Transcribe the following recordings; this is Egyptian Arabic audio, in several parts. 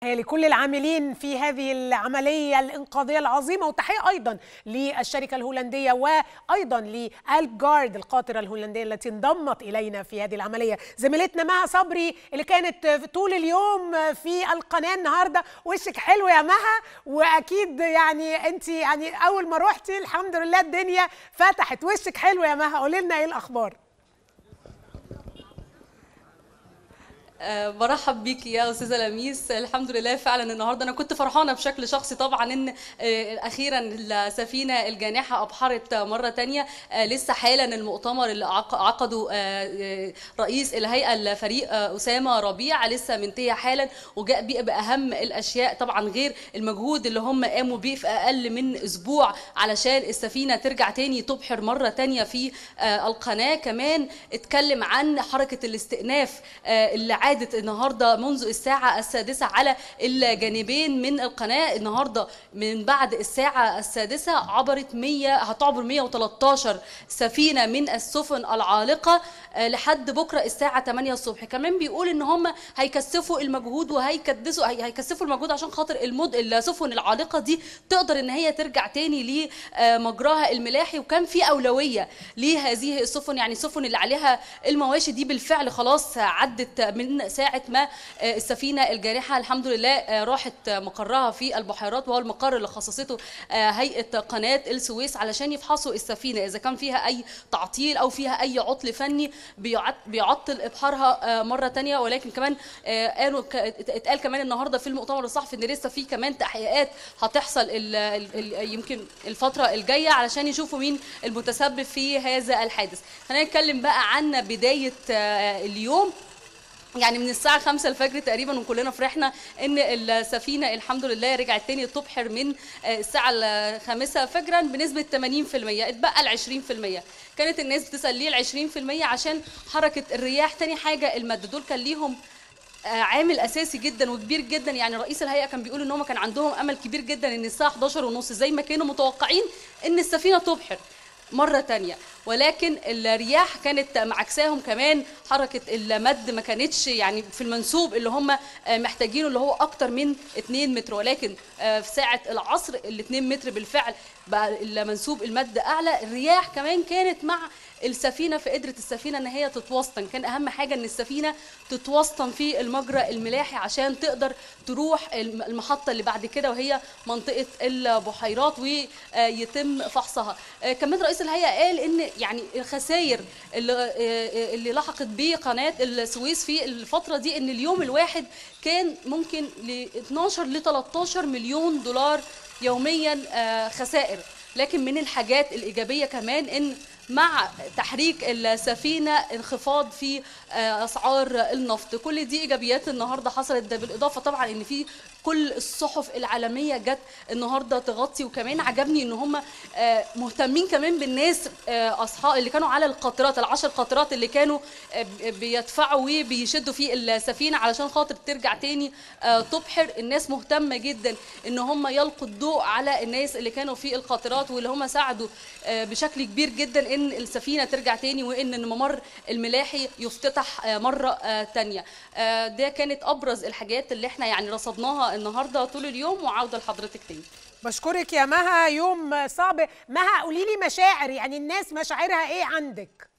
تحيه لكل العاملين في هذه العمليه الانقاذيه العظيمه وتحيه ايضا للشركه الهولنديه وايضا لالب جارد القاطره الهولنديه التي انضمت الينا في هذه العمليه زميلتنا مها صبري اللي كانت طول اليوم في القناه النهارده وشك حلو يا مها واكيد يعني انت يعني اول ما روحتي الحمد لله الدنيا فتحت وشك حلو يا مها قولي لنا ايه الاخبار أه برحب بيكي يا استاذه لميس الحمد لله فعلا النهارده انا كنت فرحانه بشكل شخصي طبعا ان أه اخيرا السفينه الجانحه ابحرت مره تانية أه لسه حالا المؤتمر اللي عقده رئيس الهيئه الفريق اسامه ربيع لسه منتهي حالا وجاء بيه باهم الاشياء طبعا غير المجهود اللي هم قاموا بيه في اقل من اسبوع علشان السفينه ترجع تاني تبحر مره تانية في القناه كمان اتكلم عن حركه الاستئناف اللي عادت النهارده منذ الساعه السادسه على الجانبين من القناه النهارده من بعد الساعه السادسه عبرت 100 هتعبر 113 سفينه من السفن العالقه لحد بكره الساعه 8 الصبح كمان بيقول ان هم هيكثفوا المجهود وهيكدسوا هيكثفوا المجهود عشان خاطر المد السفن العالقه دي تقدر ان هي ترجع تاني لمجراها الملاحي وكان في اولويه لهذه السفن يعني السفن اللي عليها المواشي دي بالفعل خلاص عدت من ساعه ما السفينه الجارحه الحمد لله راحت مقرها في البحيرات وهو المقر اللي خصصته هيئه قناه السويس علشان يفحصوا السفينه اذا كان فيها اي تعطيل او فيها اي عطل فني بيعطل ابحارها مره تانية ولكن كمان قالوا اتقال كمان النهارده في المؤتمر الصحفي ان لسه في كمان تحقيقات هتحصل ال ال يمكن الفتره الجايه علشان يشوفوا مين المتسبب في هذا الحادث خلينا نتكلم بقى عن بدايه اليوم يعني من الساعة 5 الفجر تقريبا وكلنا فرحنا ان السفينة الحمد لله رجعت تاني تبحر من الساعة الخامسة فجرا بنسبة 80% اتبقى ال 20% كانت الناس بتسأل ليه ال 20% عشان حركة الرياح تاني حاجة المد دول كان ليهم عامل اساسي جدا وكبير جدا يعني رئيس الهيئه كان بيقول ان هم كان عندهم امل كبير جدا ان الساعه 11 ونص زي ما كانوا متوقعين ان السفينه تبحر مرة تانية ولكن الرياح كانت معكساهم كمان حركة المد ما كانتش يعني في المنسوب اللي هم محتاجينه اللي هو أكتر من 2 متر ولكن في ساعة العصر ال 2 متر بالفعل بقى المنسوب المد أعلى الرياح كمان كانت مع السفينه فقدرت السفينه ان هي تتوسطن كان اهم حاجه ان السفينه تتوسطن في المجرى الملاحي عشان تقدر تروح المحطه اللي بعد كده وهي منطقه البحيرات ويتم فحصها كمان رئيس الهيئه قال ان يعني الخسائر اللي, اللي لحقت بقناه السويس في الفتره دي ان اليوم الواحد كان ممكن ل 12 ل 13 مليون دولار يوميا خسائر لكن من الحاجات الايجابيه كمان ان مع تحريك السفينه انخفاض في اسعار النفط كل دي ايجابيات النهارده حصلت ده بالاضافه طبعا ان في كل الصحف العالميه جت النهارده تغطي وكمان عجبني ان هم مهتمين كمان بالناس اصحاب اللي كانوا على القاطرات العشر قاطرات اللي كانوا بيدفعوا وبيشدوا في السفينه علشان خاطر ترجع تاني تبحر الناس مهتمه جدا ان هم يلقوا الضوء على الناس اللي كانوا في القاطرات واللي هم ساعدوا بشكل كبير جدا ان السفينه ترجع تاني وان الممر الملاحي يفتتح مره تانيه ده كانت ابرز الحاجات اللي احنا يعني رصدناها النهارده طول اليوم وعوده لحضرتك تاني بشكرك يا مها يوم صعب مها قولي لي مشاعر يعني الناس مشاعرها ايه عندك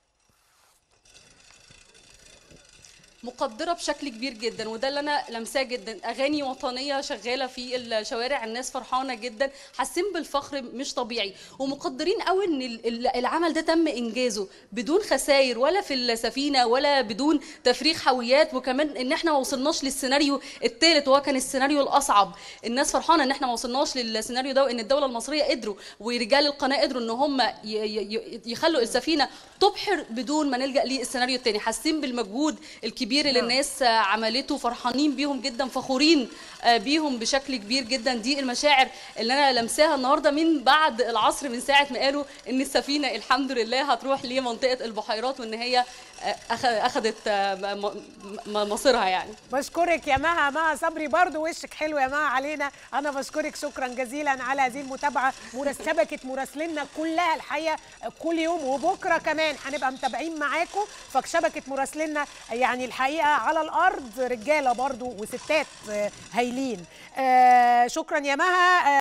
مقدره بشكل كبير جدا وده اللي انا لمساه جدا اغاني وطنيه شغاله في الشوارع الناس فرحانه جدا حاسين بالفخر مش طبيعي ومقدرين قوي ان العمل ده تم انجازه بدون خسائر ولا في السفينه ولا بدون تفريغ حاويات وكمان ان احنا ما وصلناش للسيناريو الثالث وهو كان السيناريو الاصعب الناس فرحانه ان احنا ما وصلناش للسيناريو ده وان الدوله المصريه قدروا ورجال القناه قدروا ان هم يخلوا السفينه تبحر بدون ما نلجا للسيناريو الثاني حاسين بالمجهود الكبير الكبير اللي الناس عملته فرحانين بيهم جدا فخورين بيهم بشكل كبير جدا دي المشاعر اللي انا لمساها النهارده من بعد العصر من ساعه ما قالوا ان السفينه الحمد لله هتروح لمنطقه البحيرات وان هي اخذت مصيرها يعني بشكرك يا مها مها صبري برضو وشك حلو يا مها علينا انا بشكرك شكرا جزيلا على هذه المتابعه شبكه مراسليننا كلها الحقيقه كل يوم وبكره كمان هنبقى متابعين معاكم فشبكه مراسليننا يعني الحقيقه الحقيقه على الارض رجاله برضو وستات آه، هايلين آه، شكرا يا مها آه،